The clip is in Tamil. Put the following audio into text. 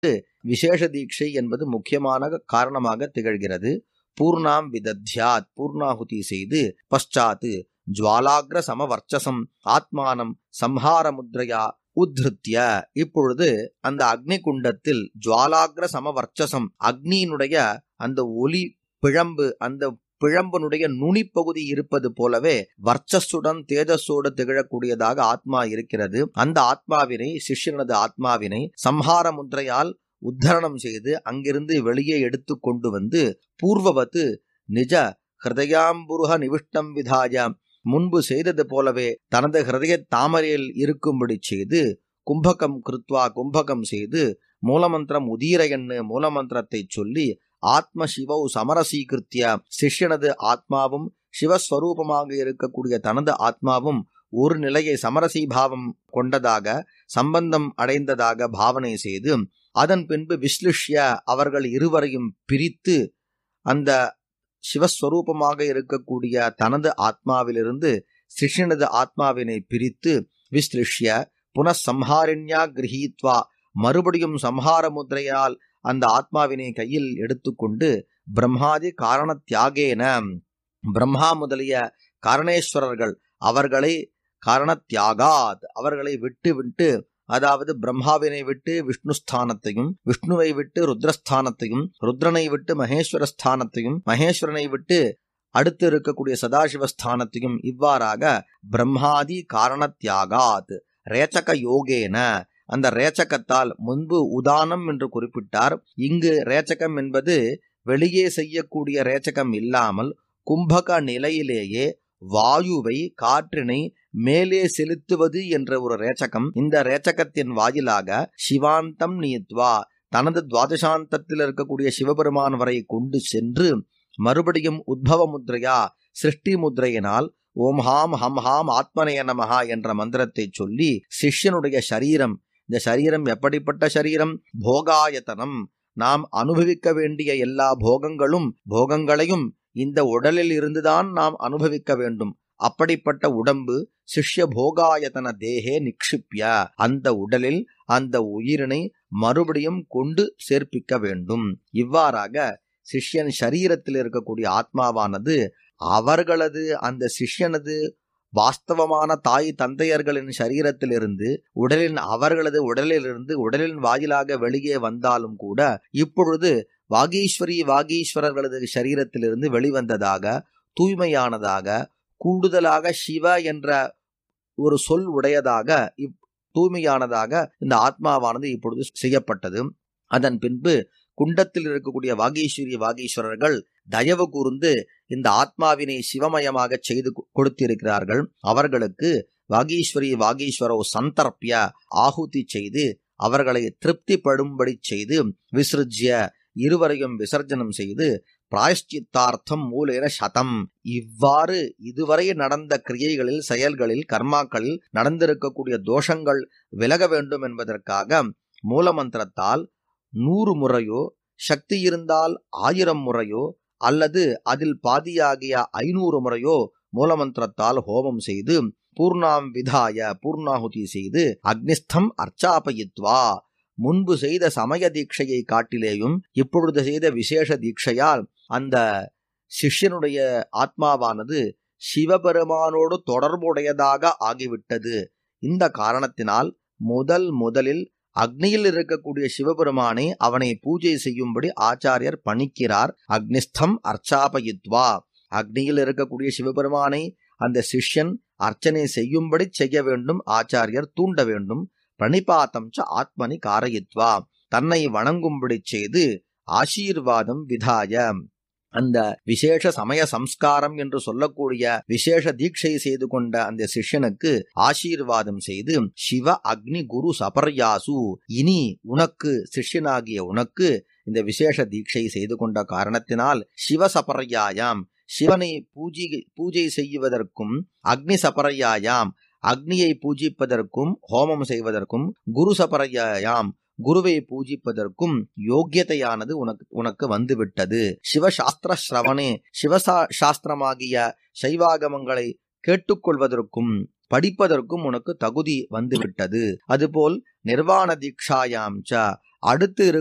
விசேஷ தீட்சை என்பது முக்கியமான காரணமாக திகழ்கிறது பூர்ணாம் விதத்யாத் பூர்ணாகுதி செய்து பశ్చాத் ஜுவாலாகிர சமவர்ச்சசம் ஆத்மானம் சம்ஹார முத்ரையா உத்ருத்ய இப்பொழுது அந்த அக்னி குண்டத்தில் ஜுவாலாகிர சமவர்ச்சசம் அக்னியினுடைய அந்த ஒலி பிழம்பு அந்த பிழம்பனுடைய நுனிப்பகுதி இருப்பது போலவே வர்ச்சஸுடன் தேஜஸோடு திகழக்கூடியதாக ஆத்மா இருக்கிறது அந்த ஆத்மாவினை சிஷ்யனது ஆத்மாவினை சம்ஹார முத்ரையால் உத்தரணம் செய்து அங்கிருந்து வெளியே எடுத்து கொண்டு வந்து பூர்வவத்து நிஜ ஹிருதயாம்புருக நிவிஷ்டம் விதாய முன்பு செய்தது போலவே தனது ஹிருதய தாமரையில் இருக்கும்படி செய்து கும்பகம் கிருத்வா கும்பகம் செய்து மூலமந்திரம் உதீரயன்னு மூலமந்திரத்தை சொல்லி ஆத்ம சிவவு சமரசீகிருத்திய சிஷ்யனது ஆத்மாவும் சிவஸ்வரூபமாக இருக்கக்கூடிய தனது ஆத்மாவும் ஒரு நிலையை சமரசீபாவம் கொண்டதாக சம்பந்தம் அடைந்ததாக பாவனை செய்து அதன் பின்பு விஸ்லிஷ்ய அவர்கள் இருவரையும் பிரித்து அந்த சிவஸ்வரூபமாக இருக்கக்கூடிய தனது ஆத்மாவிலிருந்து சிஷ்யனது ஆத்மாவினை பிரித்து விஸ்லிஷ்ய புனഃசம்ஹாரிண்யா கிரகீத்வா மறுபடியும் சம்ஹார முத்திரையால் அந்த ஆத்மாவினை கையில் எடுத்துக்கொண்டு பிரம்மாதி காரண தியாகேன பிரம்மா முதலிய காரணேஸ்வரர்கள் அவர்களை காரண தியாகாத் அவர்களை விட்டு விட்டு அதாவது பிரம்மாவினை விட்டு விஷ்ணு ஸ்தானத்தையும் விஷ்ணுவை விட்டு ருத்ரஸ்தானத்தையும் ருத்ரனை விட்டு மகேஸ்வர ஸ்தானத்தையும் மகேஸ்வரனை விட்டு அடுத்து இருக்கக்கூடிய சதாசிவஸ்தானத்தையும் இவ்வாறாக பிரம்மாதி காரண தியாகாத் ரேச்சக யோகேன அந்த ரேச்சகத்தால் முன்பு உதானம் என்று குறிப்பிட்டார் இங்கு ரேச்சகம் என்பது வெளியே செய்யக்கூடிய ரேச்சகம் இல்லாமல் கும்பக நிலையிலேயே வாயுவை காற்றினை மேலே செலுத்துவது என்ற ஒரு ரேச்சகம் இந்த ரேச்சகத்தின் வாயிலாக சிவாந்தம் நீத்வா தனது துவாதசாந்தத்தில் இருக்கக்கூடிய சிவபெருமான் வரை கொண்டு சென்று மறுபடியும் உத்பவ முத்ரையா சிருஷ்டி முத்ரையினால் ஓம் ஹாம் ஹம் ஹாம் ஆத்மனய நமஹா என்ற மந்திரத்தை சொல்லி சிஷ்யனுடைய சரீரம் இந்த சரீரம் எப்படிப்பட்ட சரீரம் போகாயத்தனம் நாம் அனுபவிக்க வேண்டிய எல்லா போகங்களும் போகங்களையும் இந்த உடலில் இருந்துதான் நாம் அனுபவிக்க வேண்டும் அப்படிப்பட்ட உடம்பு சிஷ்ய போகாயத்தன தேகே நிக்ஷிப்ய அந்த உடலில் அந்த உயிரினை மறுபடியும் கொண்டு சேர்ப்பிக்க வேண்டும் இவ்வாறாக சிஷ்யன் சரீரத்தில் இருக்கக்கூடிய ஆத்மாவானது அவர்களது அந்த சிஷ்யனது வாஸ்தவமான தாய் தந்தையர்களின் சரீரத்திலிருந்து உடலின் அவர்களது உடலிலிருந்து உடலின் வாயிலாக வெளியே வந்தாலும் கூட இப்பொழுது வாகீஸ்வரி வாகீஸ்வரர்களது சரீரத்திலிருந்து வெளிவந்ததாக தூய்மையானதாக கூடுதலாக சிவ என்ற ஒரு சொல் உடையதாக இப் தூய்மையானதாக இந்த ஆத்மாவானது இப்பொழுது செய்யப்பட்டது அதன் பின்பு குண்டத்தில் இருக்கக்கூடிய வாகீஸ்வரி வாகீஸ்வரர்கள் தயவு கூர்ந்து இந்த ஆத்மாவினை சிவமயமாக செய்து கொடுத்திருக்கிறார்கள் அவர்களுக்கு வாகீஸ்வரி வாகீஸ்வரோ சந்தர்ப்பிய ஆகுதி செய்து அவர்களை திருப்திப்படும்படி செய்து விசிருஜ்ய இருவரையும் விசர்ஜனம் செய்து பிராயஷ்சித்தார்த்தம் மூலேன சதம் இவ்வாறு இதுவரை நடந்த கிரியைகளில் செயல்களில் கர்மாக்களில் நடந்திருக்கக்கூடிய தோஷங்கள் விலக வேண்டும் என்பதற்காக மூலமந்திரத்தால் நூறு முறையோ சக்தி இருந்தால் ஆயிரம் முறையோ அல்லது அதில் பாதியாகிய ஐநூறு முறையோ மூலமந்திரத்தால் ஹோமம் செய்து பூர்ணாம் விதாய பூர்ணாகுதி செய்து அக்னிஸ்தம் அர்ச்சாபயித்வா முன்பு செய்த சமய தீட்சையை காட்டிலேயும் இப்பொழுது செய்த விசேஷ தீட்சையால் அந்த சிஷ்யனுடைய ஆத்மாவானது சிவபெருமானோடு தொடர்புடையதாக ஆகிவிட்டது இந்த காரணத்தினால் முதல் முதலில் அக்னியில் இருக்கக்கூடிய சிவபெருமானை அவனை பூஜை செய்யும்படி ஆச்சாரியர் பணிக்கிறார் அக்னிஸ்தம் அர்ச்சாபயித்வா அக்னியில் இருக்கக்கூடிய சிவபெருமானை அந்த சிஷ்யன் அர்ச்சனை செய்யும்படி செய்ய வேண்டும் ஆச்சாரியர் தூண்ட வேண்டும் பிரணிபாத்தம் ச ஆத்மனி காரயித்வா தன்னை வணங்கும்படி செய்து ஆசீர்வாதம் விதாய அந்த விசேஷ சமய சம்ஸ்காரம் என்று சொல்லக்கூடிய விசேஷ தீட்சை செய்து கொண்ட அந்த சிஷ்யனுக்கு ஆசீர்வாதம் செய்து சிவ அக்னி குரு சபர்யாசு இனி உனக்கு சிஷ்யனாகிய உனக்கு இந்த விசேஷ தீட்சை செய்து கொண்ட காரணத்தினால் சிவ சபர்யாயாம் சிவனை பூஜை பூஜை செய்வதற்கும் அக்னி சபரையாயாம் அக்னியை பூஜிப்பதற்கும் ஹோமம் செய்வதற்கும் குரு சபரையாயாம் குருவை பூஜிப்பதற்கும் யோக்கியதையானது உனக்கு உனக்கு வந்துவிட்டது சிவசாஸ்திர ஸ்ரவணே சிவசா சாஸ்திரமாகிய சைவாகமங்களை கேட்டுக்கொள்வதற்கும் படிப்பதற்கும் உனக்கு தகுதி வந்துவிட்டது அதுபோல் நிர்வாண தீட்சாயாம் ச அடுத்து